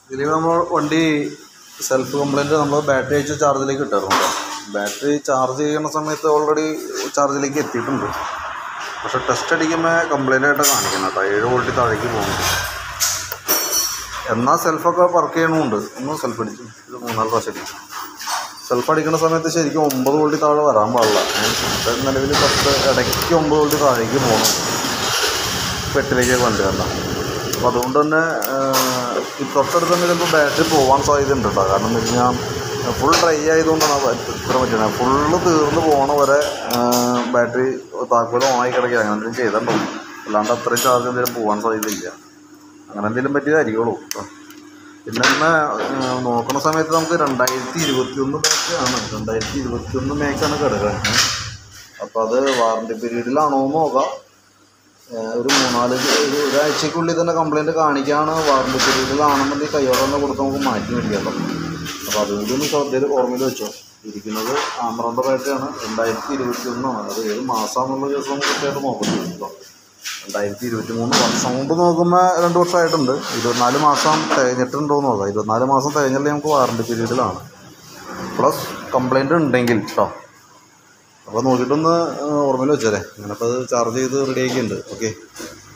ഇതിൽ നമ്മൾ വണ്ടി സെൽഫ് കംപ്ലൈൻറ്റ് നമ്മൾ ബാറ്ററി അയച്ച് ചാർജിലേക്ക് ഇട്ടായിരുന്നു ബാറ്ററി ചാർജ് ചെയ്യുന്ന സമയത്ത് ഓൾറെഡി ചാർജിലേക്ക് എത്തിയിട്ടുണ്ട് പക്ഷെ ടെസ്റ്റ് അടിക്കുമ്പോൾ കംപ്ലൈൻ്റ് ആയിട്ട് കാണിക്കണം കേട്ടോ ഏഴ് വോൾട്ട് താഴേക്ക് പോകുന്നുണ്ട് എന്നാൽ സെൽഫൊക്കെ വർക്ക് ചെയ്യണമുണ്ട് ഒന്ന് സെൽഫ് അടിച്ചു ഇത് മൂന്നാല് പ്രാവശ്യം അടിച്ചു സെൽഫ് അടിക്കുന്ന സമയത്ത് ശരിക്കും ഒമ്പത് വോൾട്ട് താഴെ വരാൻ പാടില്ല ഏ, നിലവിൽ പത്ത് ഇടയ്ക്ക് ഒമ്പത് വോൾട്ട് താഴേക്ക് പോകണം പെട്ടിലേക്ക് വണ്ടി കണ്ട അപ്പോൾ അതുകൊണ്ട് തന്നെ ഏഹ്, ഈ തൊട്ടടുത്ത് തന്നെ ചിലപ്പോൾ ബാറ്ററി പോകാൻ സാധ്യത ഉണ്ട് കേട്ടോ കാരണം എന്ന് വെച്ച് കഴിഞ്ഞാൽ ഫുൾ ഡ്രൈ ആയതുകൊണ്ടാണ് അത് ഇത്ര പറ്റുന്നത് ഫുള്ള് തീർന്ന് പോകണ വരെ ഏഹ്, ബാറ്ററി താക്കോൽ ഓണായി കിടക്കുക അങ്ങനെ എന്തെങ്കിലും ചെയ്തിട്ടുണ്ടാവും അല്ലാണ്ട് അത്രയും ചാർജ് എന്തെങ്കിലും പോകാൻ സാധ്യതയില്ല അങ്ങനെ എന്തെങ്കിലും പറ്റിയതായിരിക്കുള്ളൂ കേട്ടോ പിന്നെ ഇന്ന് ഏഹ്, നോക്കുന്ന സമയത്ത് നമുക്ക് രണ്ടായിരത്തി ഇരുപത്തി ഒന്ന് മേക്കാണ് രണ്ടായിരത്തി ഇരുപത്തി ഒന്ന് മേക്കാണ് കിടക്കുന്നത് അപ്പോൾ അത് വാറണ്ടി പീരീഡിലാണോ എന്ന് നോക്കാം ഏഹ് ഒരു മൂന്നാല് ദി- ഒരു ഒരാഴ്ചക്കുള്ളിൽ തന്നെ കംപ്ലൈൻറ്റ് കാണിക്കുകയാണ് വാറണ്ടി പീരീഡിലാണെന്നുണ്ടെങ്കിൽ കയ്യോടെ തന്നെ കൊടുത്ത് നമുക്ക് മാറ്റി മേടിക്കാം അപ്പോൾ അതുകൂടി ഒന്ന് ശ്രദ്ധയിൽ ഓർമ്മയിൽ വെച്ചോ ഇരിക്കുന്നത് ആമറോണ്ട ബാറ്ററിയാണ് രണ്ടായിരത്തി ഇരുപത്തി ഒന്നാണ് അത് ഏത് മാസമാണെന്നുള്ള ദിവസം കൃത്യമായിട്ട് നോക്കണം കേട്ടോ രണ്ടായിരത്തി ഇരുപത്തി മൂന്ന് വർഷം മുമ്പ് നോക്കുമ്പോൾ രണ്ട് വർഷമായിട്ടുണ്ട് ഇരുപത്തിനാല് മാസം തികഞ്ഞിട്ടുണ്ടോ എന്ന് നോക്കാം ഇരുപത്തിനാല് മാസം തികഞ്ഞല്ലേ നമുക്ക് വാറണ്ടി പീരീഡിലാണ് പ്ലസ് കംപ്ലൈൻറ്റ് ഉണ്ടെങ്കിൽ കേട്ടോ അപ്പോൾ നോക്കിയിട്ടൊന്ന് ഓർമ്മയിൽ വെച്ചേരെ ഞാനപ്പോൾ അത് ചാർജ് ചെയ്ത് റെഡിയാക്കിയിട്ടുണ്ട് ഓക്കെ